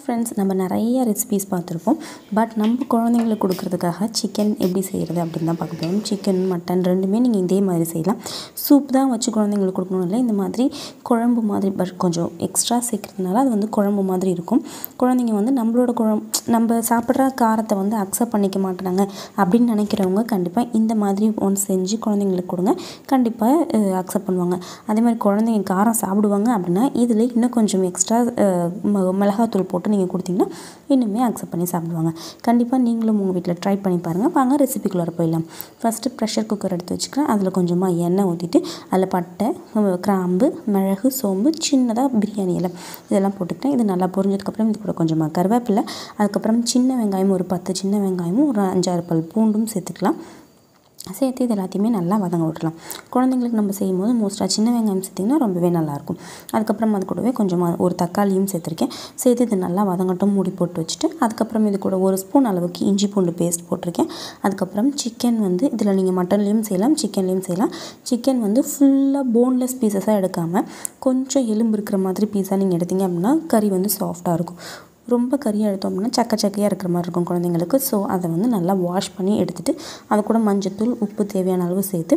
friends நம்ம நிறைய recipes பார்த்துருப்போம் பட் நம்ம குழந்தைங்களுக்கு கொடுக்குறதுக்காக சிக்கன் எப்படி செய்கிறது அப்படின்னு தான் பார்க்க போகிறோம் சிக்கன் மட்டன் ரெண்டுமே நீங்கள் இதே மாதிரி செய்யலாம் சூப் தான் வச்சு குழந்தைங்களுக்கு கொடுக்கணும் இல்லை இந்த மாதிரி குழம்பு மாதிரி பட் கொஞ்சம் எக்ஸ்ட்ரா சேர்க்கறதுனால அது வந்து குழம்பு மாதிரி இருக்கும் குழந்தைங்க வந்து நம்மளோட குழம்பு நம்ம சாப்பிட்ற காரத்தை வந்து அக்செப்ட் பண்ணிக்க மாட்டாங்க அப்படின்னு நினைக்கிறவங்க கண்டிப்பாக இந்த மாதிரி ஒன்று செஞ்சு குழந்தைங்களுக்கு கொடுங்க கண்டிப்பாக அக்செப்ட் பண்ணுவாங்க அதே மாதிரி குழந்தைங்க காரம் சாப்பிடுவாங்க அப்படின்னா இதில் இன்னும் கொஞ்சம் எக்ஸ்ட்ரா மிளகாத்தூள் போட்டு நீங்கள் கொடுத்தீங்கன்னா இன்னுமே அக்செப்ட் பண்ணி சாப்பிடுவாங்க கண்டிப்பாக நீங்களும் உங்கள் வீட்டில் ட்ரை பண்ணி பாருங்கள் வாங்க ரெசிபிக்குள்ளார போயிடலாம் ஃபஸ்ட்டு ப்ரெஷர் குக்கர் எடுத்து வச்சுக்கிறேன் அதில் கொஞ்சமாக எண்ணெய் ஊற்றிட்டு அதில் பட்டை கிராம்பு மிளகு சோம்பு சின்னதாக பிரியாணி இலை இதெல்லாம் போட்டுக்கிட்டேன் இது நல்லா பொரிஞ்சதுக்கப்புறம் இது கூட கொஞ்சமாக கருவேப்பிலை அதுக்கப்புறம் சின்ன வெங்காயம் ஒரு பத்து சின்ன வெங்காயமும் ஒரு அஞ்சாறு பல் பூண்டும் சேர்த்துக்கலாம் சேர்த்து இது எல்லாத்தையுமே நல்லா வதங்க விட்றலாம் குழந்தைங்களுக்கு நம்ம செய்யும்போது மோஸ்ட்டாக சின்ன வெங்காயம் சேர்த்திங்கன்னா ரொம்பவே நல்லாயிருக்கும் அதுக்கப்புறம் அது கூடவே கொஞ்சமாக ஒரு தக்காளியும் சேர்த்துருக்கேன் சேர்த்து இது நல்லா வதங்கட்டும் மூடி போட்டு வச்சுட்டு அதுக்கப்புறம் இது கூட ஒரு ஸ்பூன் அளவுக்கு இஞ்சி பூண்டு பேஸ்ட் போட்டிருக்கேன் அதுக்கப்புறம் சிக்கன் வந்து இதில் நீங்கள் மட்டன்லேயும் செய்யலாம் சிக்கன்லேயும் செய்யலாம் சிக்கன் வந்து ஃபுல்லாக போன்லெஸ் பீசஸாக எடுக்காமல் கொஞ்சம் எலும்பு இருக்கிற மாதிரி பீஸாக நீங்கள் எடுத்தீங்க அப்படின்னா கறி வந்து சாஃப்டாக இருக்கும் ரொம்ப கறியாக எடுத்தோம் அப்படின்னா சக்க சக்கையாக இருக்கிற மாதிரி இருக்கும் குழந்தைங்களுக்கு ஸோ அதை வந்து நல்லா வாஷ் பண்ணி எடுத்துகிட்டு அது கூட மஞ்சத்தூள் உப்பு தேவையான அளவு சேர்த்து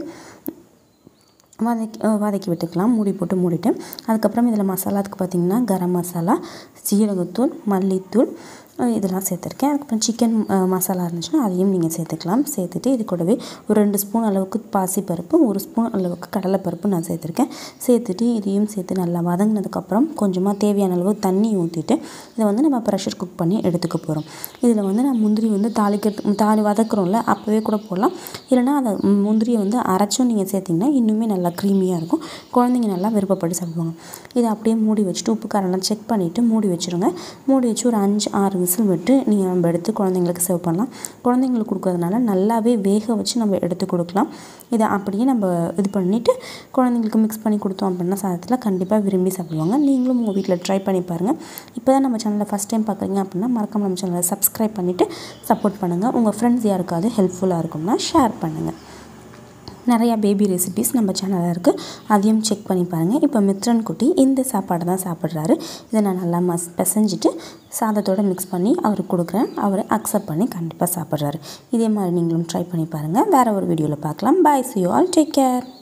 வதக்கி வதக்கி விட்டுக்கலாம் மூடி போட்டு மூடிட்டு அதுக்கப்புறம் இதில் மசாலாத்துக்கு பார்த்திங்கன்னா கரம் மசாலா சீரகத்தூள் மல்லித்தூள் இதெல்லாம் சேர்த்துருக்கேன் அதுக்கப்புறம் சிக்கன் மசாலா இருந்துச்சுன்னா அதையும் நீங்கள் சேர்த்துக்கலாம் சேர்த்துட்டு இது கூடவே ஒரு ரெண்டு ஸ்பூன் அளவுக்கு பாசிப்பருப்பு ஒரு ஸ்பூன் அளவுக்கு கடலைப்பருப்பு நான் சேர்த்துருக்கேன் சேர்த்துட்டு இதையும் சேர்த்து நல்லா வதங்கினதுக்கப்புறம் கொஞ்சமாக தேவையான அளவு தண்ணி ஊற்றிட்டு இதை வந்து நம்ம ப்ரெஷர் குக் பண்ணி எடுத்துக்க போகிறோம் இதில் வந்து நான் முந்திரி வந்து தாளிக்கிறது தாளி வதக்குறோம்ல அப்போவே கூட போடலாம் இல்லைனா அதை முந்திரியை வந்து அரைச்சும் நீங்கள் சேர்த்திங்கன்னா இன்னுமே நல்லா க்ரீமியாக இருக்கும் குழந்தைங்க நல்லா விருப்பப்பட்டு சாப்பிடுவாங்க இதை அப்படியே மூடி வச்சுட்டு உப்பு காரெல்லாம் செக் பண்ணிவிட்டு மூடி வச்சுருங்க மூடி வச்சு ஒரு அஞ்சு ஆறு விசில் விட்டு நீங்கள் நம்ம எடுத்து குழந்தைங்களுக்கு சர்வ் பண்ணலாம் குழந்தைங்களுக்கு கொடுக்கறதுனால நல்லாவே வேக வச்சு நம்ம எடுத்து கொடுக்கலாம் இதை அப்படியே நம்ம இது பண்ணிவிட்டு குழந்தைங்களுக்கு மிக்ஸ் பண்ணி கொடுத்தோம் அப்படின்னா சாதத்தில் கண்டிப்பாக விரும்பி சாப்பிடுவாங்க நீங்களும் உங்கள் வீட்டில் ட்ரை பண்ணி பாருங்கள் இப்போ தான் நம்ம சேனலில் ஃபஸ்ட் டைம் பார்க்குறீங்க அப்படின்னா மறக்காம நம்ம சேனலை சப்ஸ்கிரைப் பண்ணிவிட்டு சப்போர்ட் பண்ணுங்கள் உங்கள் ஃப்ரெண்ட்ஸ் யாருக்காவது ஹெல்ப்ஃபுல்லாக இருக்கும்னா ஷேர் பண்ணுங்கள் நிறையா பேபி ரெசிபீஸ் நம்ம சேனலில் இருக்குது அதையும் செக் பண்ணி பாருங்கள் இப்போ மித்ரன் குட்டி இந்த சாப்பாடு தான் சாப்பிட்றாரு இதை நான் நல்லா மஸ் பிசைஞ்சிட்டு சாதத்தோடு மிக்ஸ் பண்ணி அவருக்கு கொடுக்குறேன் அவர் அக்செப்ட் பண்ணி கண்டிப்பாக சாப்பிட்றாரு இதே மாதிரி நீங்களும் ட்ரை பண்ணி பாருங்கள் வேறு ஒரு வீடியோவில் பார்க்கலாம் bye see you all take care